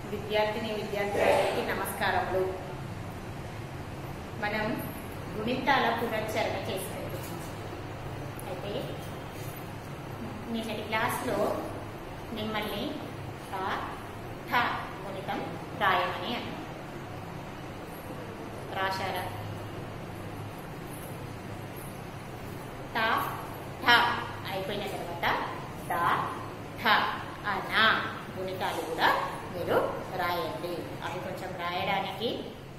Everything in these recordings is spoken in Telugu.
విద్యార్థిని విద్యార్థులందరికీ నమస్కారములు మనం గుణితాల పునశ్చరణ చేసుకుంటున్నాం అయితే నిన్నటి క్లాస్లో మిమ్మల్ని ఠ ఠ గుణితం రాయమని అన్నాం రాశారా ట ఠ అయిపోయిన తర్వాత ద ఠ ఆ నా గుణితాలు కూడా మీరు రాయండి అవి కొంచెం రాయడానికి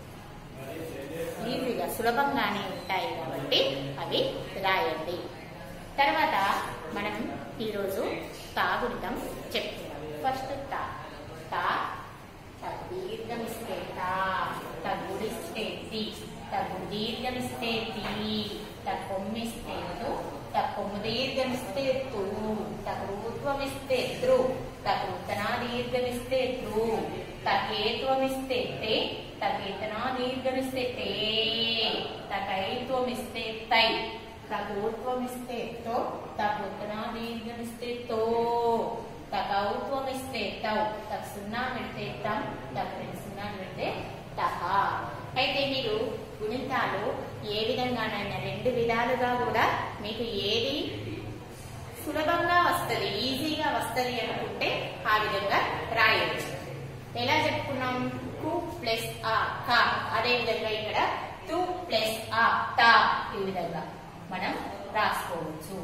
ఈజీగా సులభంగానే ఉంటాయి కాబట్టి అవి రాయండి తర్వాత మనం ఈరోజు తా గుణితం చెప్తున్నాం ఫస్ట్ తా తా త దీర్ఘం ఇస్తే తా త గుడిస్తే తి త దీర్ఘం ఇస్తే తి త కొమ్మిస్తే తు త కొమ్ము దీర్ఘం ఇస్తే తు త రూత్వం ఇస్తే త్రు త కృతనా దీర్ఘం ఇస్తే త్రు త కేత్వం ఇస్తే తే త కేతనా దీర్ఘం ఇస్తే తే త కైత్వం ఇస్తే తై త గోత్వం ఇస్తే తో త కృతనా దీర్ఘం ఇస్తే తో తకౌత్వం ఇస్తే తౌ తక్ సున్నా పెడితే తం తక్ రెండు సున్నా పెడితే తహ అయితే మీరు గుణితాలు ఏ విధంగానైనా రెండు విధాలుగా కూడా మీకు ఏది సులభంగా వస్తది ఈజీగా వస్తది అనుకుంటే ఆ విధంగా రాయొచ్చు ఎలా చెప్పుకున్నాం కు ప్లస్ ఆ క అదే విధంగా ఇక్కడ తు ప్లస్ ఆ తా ఈ విధంగా మనం రాసుకోవచ్చు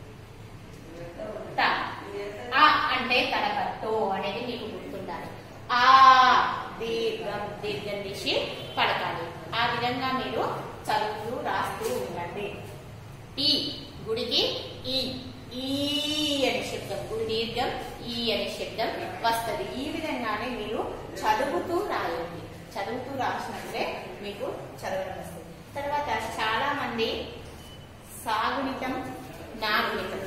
త ఆ అంటే తలకట్టు అనేది మీకు గుర్తుండాలి ఆ దీర్ఘం దీర్ఘం తీసి పడకాలి ఆ విధంగా మీరు చదువుతూ రాస్తూ ఉండండి ఈ గుడికి ఈ ఈ అనే శబ్దం గుడి దీర్ఘం ఈ అనే శబ్దం వస్తుంది ఈ విధంగానే మీరు చదువుతూ రాయండి చదువుతూ రాసినట్లే మీకు చదవడం వస్తుంది తర్వాత చాలా మంది సాగుణితం నాగుణితం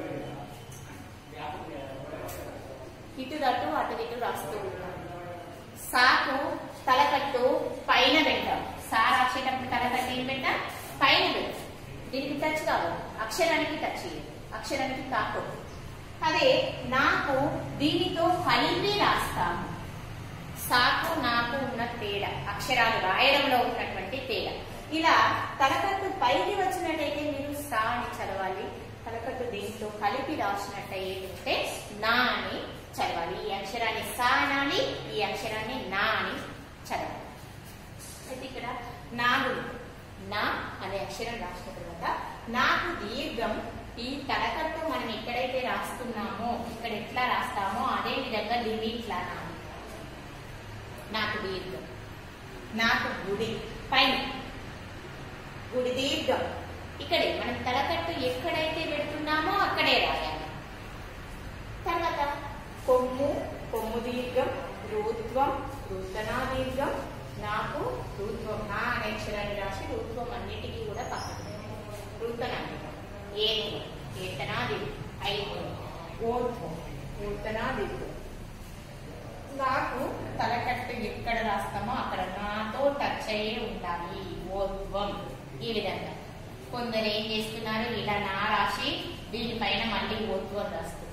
ఇటు దట్టు అటు ఇటు రాస్తూ ఉంటాం సాకు తలకట్టు పైన పెట్టాం సా రాసేటప్పుడు తలకట్టు ఏం పెట్టాం పైన పెట్టాం దీనికి టచ్ కావాలి అక్షరానికి టచ్ చేయాలి అక్షరానికి కాకూడదు అదే నాకు దీనితో కలిపి రాస్తాము సాకు నాకు ఉన్న తేడా అక్షరాలు రాయడంలో ఉన్నటువంటి తేడా ఇలా తలకట్టు పైకి వచ్చినట్టయితే మీరు సా అని చదవాలి తలకట్టు దీంతో కలిపి రాసినట్టయితే నా అని చదవాలి ఈ అక్షరాన్ని సా అనాలి ఈ అక్షరాన్ని నా అని చదవాలి అయితే ఇక్కడ నాగుడు నా అనే అక్షరం రాసిన తర్వాత నాకు దీర్ఘం ఈ తలకట్టు మనం ఎక్కడైతే రాస్తున్నామో ఇక్కడ ఎట్లా రాస్తామో అదే విధంగా దీన్ని ఇట్లా నాది నాకు దీర్ఘం నాకు గుడి పైన గుడి దీర్ఘం ఇక్కడే మనం తలకట్టు ఎక్కడైతే పెడుతున్నామో అక్కడే రాయాలి తర్వాత కొమ్ము కొమ్ము దీర్ఘం రూత్వం రూతనా దీర్ఘం నాకు రూత్వం నా అనే అక్షరాన్ని రాసి రూత్వం అన్నిటికీ కూడా పక్కన రూతనా ఏను ఏతనా దీర్ఘం ఐదు ఓత్వం ఊతనా దీర్ఘం నాకు తలకట్టు ఎక్కడ రాస్తామో అక్కడ నాతో టచ్ అయ్యే ఉండాలి ఓత్వం ఈ విధంగా కొందరు ఏం చేస్తున్నారు ఇలా నా రాసి దీనిపైన మళ్ళీ ఓత్వం రాస్తున్నారు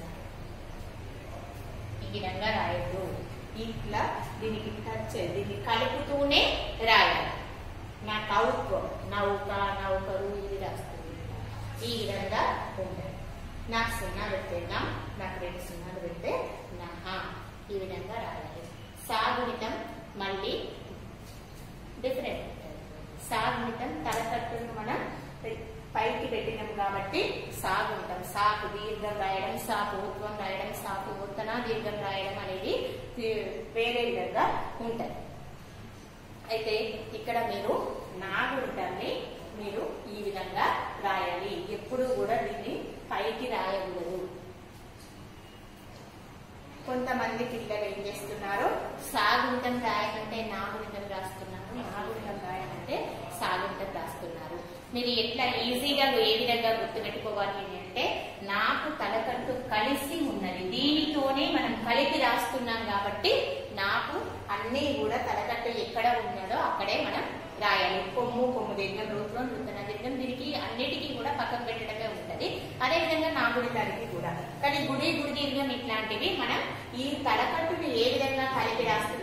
ఈ విధంగా రాయద్దు ఇట్లా దీనికి టచ్ దీన్ని కలుపుతూనే రాయాలి నా కౌత్వం నౌక నౌకరు ఇది రాస్తుంది ఈ విధంగా ఉండాలి నాకు సున్నా పెట్టేద్దాం నాకు రెండు సున్నాలు పెడితే నహ ఈ విధంగా రాయాలి సాగుణితం మళ్ళీ డిఫరెంట్ సాగుణితం తలకట్టును మనం పైకి పెట్టినాం కాబట్టి సాగుంటాం సాకు దీర్ఘం రాయడం సాకు ఊత్వం రాయడం సాకు ఊతన దీర్ఘం రాయడం అనేది వేరే విధంగా ఉంటాయి అయితే ఇక్కడ మీరు నాగుంటాన్ని మీరు ఈ విధంగా రాయాలి ఎప్పుడు కూడా దీన్ని పైకి రాయకూడదు కొంతమంది పిల్లలు ఏం చేస్తున్నారు సాగుంటం రాయాలంటే నాగుంటం రాస్తున్నారు నాగుంటం రాయాలంటే సాగుంటం రాస్తున్నారు మీరు ఎట్లా ఈజీగా ఏ విధంగా గుర్తుపెట్టుకోవాలి అంటే నాకు తలకట్టు కలిసి ఉన్నది దీనితోనే మనం కలిపి రాస్తున్నాం కాబట్టి నాకు అన్నీ కూడా తలకట్టు ఎక్కడ ఉన్నదో అక్కడే మనం రాయాలి కొమ్ము కొమ్ము దీర్ఘం రూపం నూతన దీర్ఘం దీనికి అన్నిటికీ కూడా పక్కన పెట్టడమే ఉంటది అదే విధంగా నా గుడితానికి కూడా కానీ గుడి గుడి దీర్ఘం ఇట్లాంటివి మనం ఈ తలకట్టుని ఏ విధంగా కలిపి రాస్తున్నాం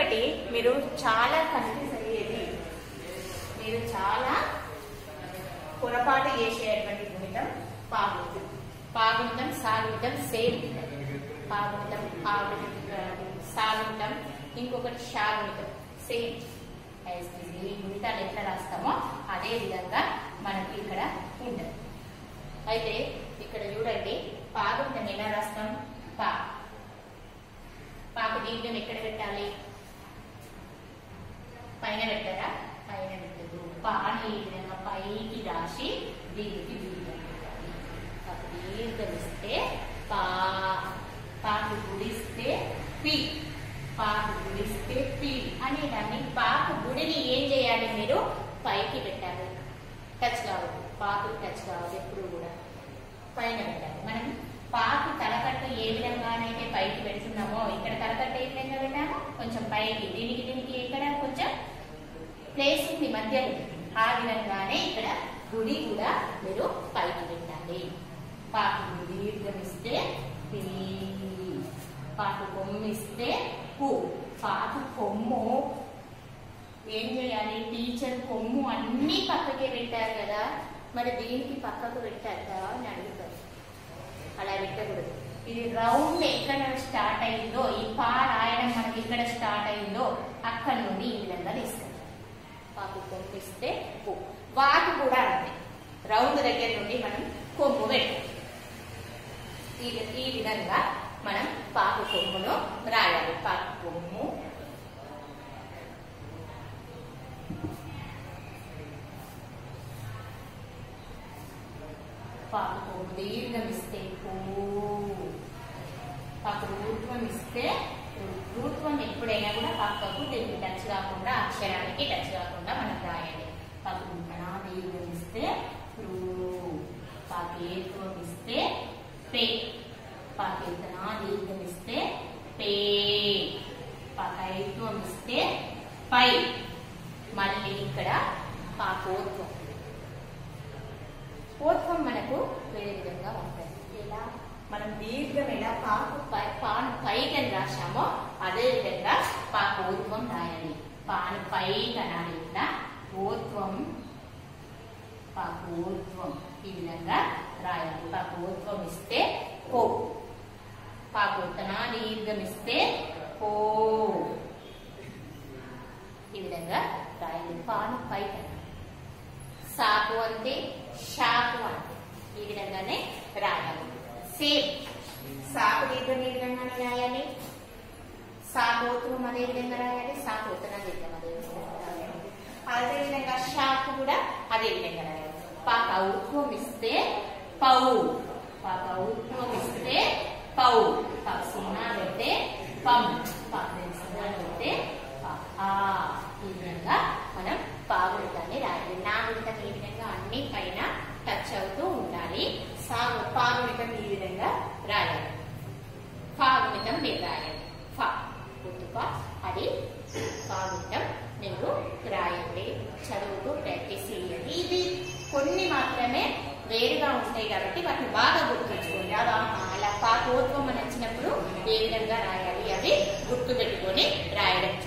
ఇంకొకటి మీరు చాలా కన్ఫ్యూజ్ అయ్యేది మీరు చాలా పొరపాటు చేసేటువంటి గుణితం పాగుణితం పాగుణితం సాగుణితం సేమ్ పాగుణితం పాగుణితం సాగుణితం ఇంకొకటి షాగుణితం సేమ్ యాజ్ ఇట్ ఈజ్. ఈ గుణితాలు ఎట్లా రాస్తామో అదే విధంగా మనకి ఇక్కడ ఉండదు అయితే ఇక్కడ చూడండి పాగుణితం ఎలా రాస్తాం పా పాకు దీర్ఘం ఎక్కడ పెట్టాలి పైన పెట్టారా పైన పెట్టదు పాని ఈ విధంగా పైకి రాసి దీనికి దీర్ఘం పెట్టాలి పాకు దీర్ఘం ఇస్తే పా పాకు గుడిస్తే పి పాకు గుడిస్తే పి అనేదాన్ని పాకు గుడిని ఏం చేయాలి మీరు పైకి పెట్టాలి టచ్ కావద్దు పాకు టచ్ కావద్దు ఎప్పుడు కూడా పైన పెట్టాలి మనం పాకు తలకట్టు ఏ విధంగానైతే పైకి పెడుతున్నామో ఇక్కడ తలకట్టు ఏ విధంగా పెట్టామో కొంచెం పైకి దీనికి దీనికి ఇక్కడ కొంచెం ప్లేస్ ఉంది మధ్యలో ఆ విధంగానే ఇక్కడ గుడి కూడా మీరు పైకి పెట్టాలి పాకు దీర్ఘమిస్తే పీ పాకు కొమ్మిస్తే పు పాకు కొమ్ము ఏం చేయాలి టీచర్ కొమ్ము అన్ని పక్కకే పెట్టారు కదా మరి దీనికి పక్కకు పెట్టారు కదా అని అడుగుతారు అలా పెట్టకూడదు ఇది రౌండ్ ఎక్కడ స్టార్ట్ అయిందో ఈ పా రాయడం మనకి ఎక్కడ స్టార్ట్ అయిందో అక్కడ నుండి ఈ విధంగా తీసుకుంటాం పాకు పంపిస్తే పో వాటి కూడా అంతే రౌండ్ దగ్గర నుండి మనం కొమ్ము పెట్టాం ఈ ఈ విధంగా మనం పాకు కొమ్మును రాయాలి పాకు కొమ్ము పాకు కొమ్ము దీర్ఘం ఇస్తే పో పాకు రూత్వం ఇస్తే రూత్వం ఎప్పుడైనా కూడా పక్కకు దీనికి టచ్ కాకుండా అక్షరానికి టచ్ కాకుండా మనం రాయాలి పాకు ఉంటనా దీర్ఘం ఇస్తే రూ పాకేత్వం ఇస్తే పే పాకేతనా దీర్ఘం ఇస్తే పే పాకైత్వం ఇస్తే పై మళ్ళీ ఇక్కడ పాకోత్వం పోత్వం మనకు వేరే విధంగా ఉంటుంది ఎలా మనం దీర్ఘం ఎలా పాకు పై- పాను పైకి అని రాశామో అదే విధంగా పాకోత్వం రాయాలి పాను పైకి అనాలి ఇట్లా ఓత్వం పాకోత్వం ఈ విధంగా రాయాలి పాకోత్వం ఇస్తే పో పాకోత్తన దీర్ఘం ఇస్తే పో ఈ విధంగా రాయాలి పాను పైకి అనాలి సాకు అంతే షాకు అంతే ఈ విధంగానే రాయాలి సేమ్ సాకు దీర్ఘం ఈ విధంగానే రాయాలి సాకోత్వం అదే విధంగా రాయాలి సాకోతన దీర్ఘం అదే విధంగా రాయాలి అదే విధంగా షాకు కూడా అదే విధంగా రాయాలి పాక ఔత్వం ఇస్తే పౌ పాక ఔత్వం ఇస్తే పౌ పాక సున్నా పెడితే పం పాక సున్నా పెడితే ప- ఆ ఈ విధంగా మనం పాగుడితాన్ని రాయాలి నాగుడితం ఈ విధంగా అన్ని పైన టచ్ అవుతూ ఉండాలి సాగు పాగుడితం ఈ విధంగా రాయాలి పాగుడితం మీరు రాయాలి ఫా గుర్తుపా అది పాగుడితం మీరు రాయండి చదువుతూ ప్రాక్టీస్ చేయండి ఇది కొన్ని మాత్రమే వేరుగా ఉంటాయి కాబట్టి వాటిని బాగా గుర్తుంచుకోండి అలా అలా పాకోత్వం అని వచ్చినప్పుడు ఏ విధంగా రాయాలి అవి గుర్తు పెట్టుకొని రాయడం